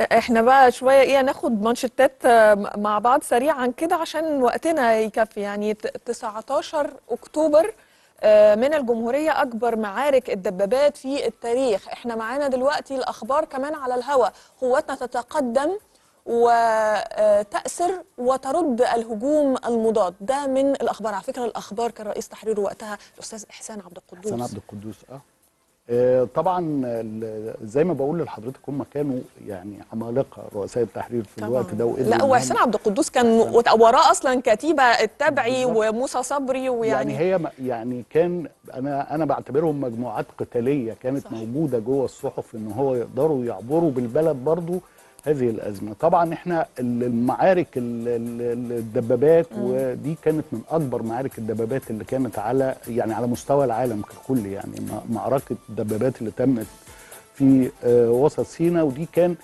احنا بقى شويه ايه ناخد مانشيتات آه، مع بعض سريعا كده عشان وقتنا يكفي يعني ت- 19 اكتوبر آه، من الجمهوريه اكبر معارك الدبابات في التاريخ احنا معانا دلوقتي الاخبار كمان على الهواء قواتنا تتقدم وتأسر وترد الهجوم المضاد ده من الأخبار على فكرة الأخبار كان رئيس تحرير وقتها الأستاذ إحسان عبد القدوس حسن عبد القدوس اه آه، طبعا ال- زي ما بقول لحضرتك هم كانوا يعني عمالقه رؤساء التحرير في الوقت ده وقدروا لا إن هو هم- إحسان عبد القدوس كان وراه أصلا كتيبة التبعي بالظبط. وموسى صبري ويعني يعني هي م- يعني كان انا انا بعتبرهم مجموعات قتاليه كانت صح. موجوده جوه الصحف ان هو يقدروا يعبروا بالبلد برضو هذه الازمه طبعا احنا ال- المعارك ال- ال- الدبابات ودي كانت من اكبر معارك الدبابات اللي كانت على يعني على مستوى العالم ككل يعني م- معركه الدبابات اللي تمت في آه، وسط سيناء ودي كان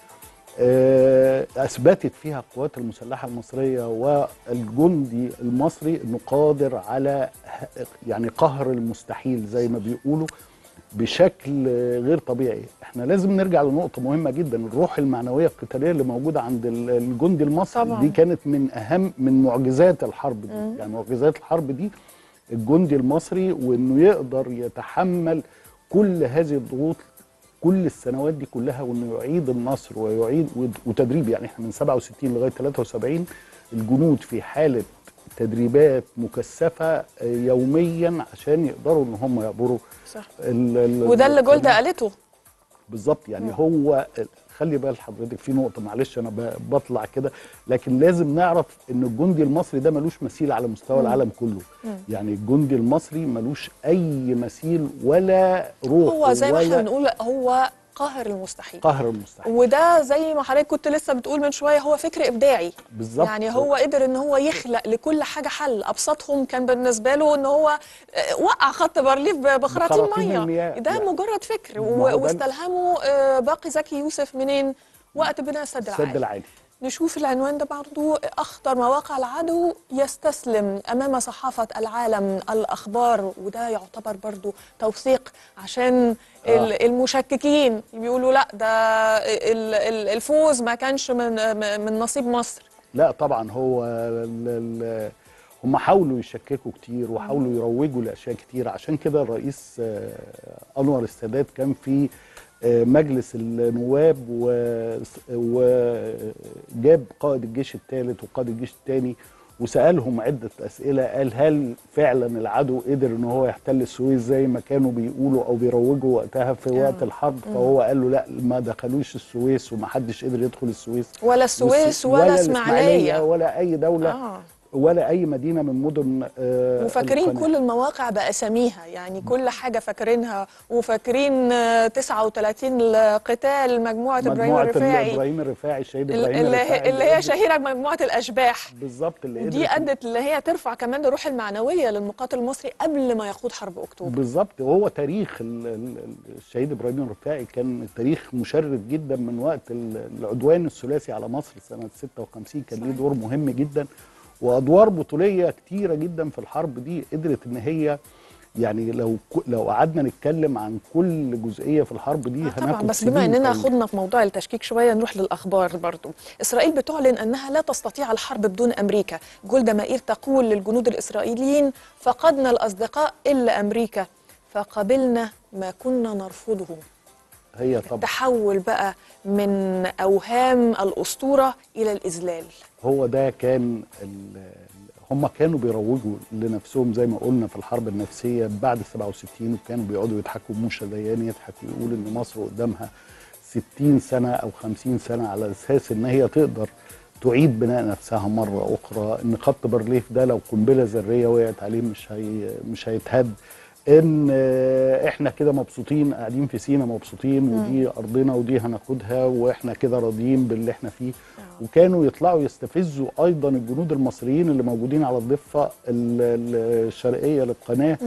آه، اثبتت فيها القوات المسلحه المصريه والجندي المصري انه قادر على ه- يعني قهر المستحيل زي ما بيقولوا بشكل آه، غير طبيعي احنا لازم نرجع لنقطه مهمه جدا الروح المعنويه القتاليه اللي موجوده عند ال- الجندي المصري طبعاً. دي كانت من اهم من معجزات الحرب دي يعني معجزات الحرب دي الجندي المصري وانه يقدر يتحمل كل هذه الضغوط كل السنوات دي كلها وانه يعيد النصر ويعيد ود- وتدريب يعني احنا من 67 لغايه 73 الجنود في حاله تدريبات مكثفه آه، يوميا عشان يقدروا ان هم يعبروا صح ال- ال- وده اللي القناة. جولدا قالته بالظبط يعني هو خلي بال حضرتك في نقطه معلش انا ب- بطلع كده لكن لازم نعرف ان الجندي المصري ده ملوش مثيل على مستوى العالم كله يعني الجندي المصري ملوش اي مثيل ولا روح هو زي ما احنا ولا بنقول هو قاهر المستحيل قهر المستحيل وده زي ما حضرتك كنت لسه بتقول من شويه هو فكر ابداعي بالظبط يعني هو قدر ان هو يخلق لكل حاجه حل ابسطهم كان بالنسبه له ان هو آه، وقع خط بارليف ب- بخراطيم بخراطيم ميه المياه. ده يعني. مجرد فكر ما هو و- ده- واستلهمه آه، باقي زكي يوسف منين وقت بناء السد السد العالي العالي نشوف العنوان ده برضو أخطر مواقع العدو يستسلم أمام صحافة العالم الأخبار وده يعتبر برضو توثيق عشان ال- آه. المشككين بيقولوا لا ده ال- ال- الفوز ما كانش من من نصيب مصر لا طبعا هو ال ال هم حاولوا يشككوا كتير وحاولوا يروجوا لاشياء كتير عشان كده الرئيس آه، انور السادات كان في آه، مجلس النواب و- وجاب قائد الجيش الثالث وقائد الجيش الثاني وسالهم عده اسئله قال هل فعلا العدو قدر ان هو يحتل السويس زي ما كانوا بيقولوا او بيروجوا وقتها في وقت الحرب فهو قال له لا ما دخلوش السويس ومحدش قدر يدخل السويس ولا السويس ولا, ولا إسماعيلية ولا اي دوله آه. ولا اي مدينه من مدن آه وفاكرين القناة. كل المواقع بأساميها يعني كل حاجة فاكرينها وفاكرين آه، 39 قتال مجموعة إبراهيم مجموعه الرفاعي ابراهيم الرفاعي الشهيد ال- ابراهيم اللي الرفاعي هي, اللي هي شهيرة بمجموعة الأشباح بالظبط اللي ودي قدرت- أدت اللي هي ترفع كمان الروح المعنوية للمقاتل المصري قبل ما يخوض حرب أكتوبر بالظبط وهو تاريخ ال- ال- الشهيد ابراهيم الرفاعي كان تاريخ مشرف جدا من وقت ال- العدوان الثلاثي على مصر سنه 56 كان ليه دور مهم جدا وادوار بطوليه كتيره جدا في الحرب دي قدرت ان هي يعني لو ك- لو قعدنا نتكلم عن كل جزئيه في الحرب دي آه طبعا هناخد بس سنين بما اننا طويلة. خضنا في موضوع التشكيك شويه نروح للاخبار برضو اسرائيل بتعلن انها لا تستطيع الحرب بدون امريكا جولدا مائير تقول للجنود الاسرائيليين فقدنا الاصدقاء الا امريكا فقبلنا ما كنا نرفضه هي طبعا تحول بقى من اوهام الاسطوره الى الاذلال هو ده كان ال- هم كانوا بيروجوا لنفسهم زي ما قلنا في الحرب النفسيه بعد 67 وكانوا بيقعدوا يضحكوا موشى ديان يضحك ويقول ان مصر قدامها 60 سنه او 50 سنه على اساس ان هي تقدر تعيد بناء نفسها مره اخرى ان خط بارليف ده لو قنبله ذريه وقعت عليه مش هي مش هيتهد ان آه، احنا كده مبسوطين قاعدين في سينا مبسوطين ودي ارضنا ودي هناخدها واحنا كده راضيين باللي احنا فيه وكانوا يطلعوا يستفزوا ايضا الجنود المصريين اللي موجودين على الضفه ال- ال- الشرقيه للقناه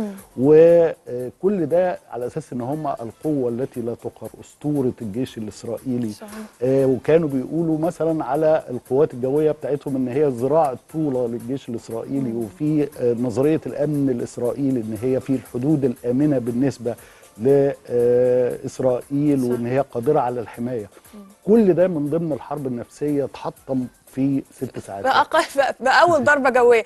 وكل ده على اساس ان هم القوه التي لا تقهر اسطوره الجيش الاسرائيلي صحيح. آه، وكانوا بيقولوا مثلا على القوات الجويه بتاعتهم ان هي ذراع الطوله للجيش الاسرائيلي وفي آه، نظريه الامن الاسرائيلي ان هي في الحدود الامنه بالنسبه لاسرائيل وان هي قادره على الحمايه كل ده من ضمن الحرب النفسيه اتحطم في ست ساعات بأقل بأول ضربة جوية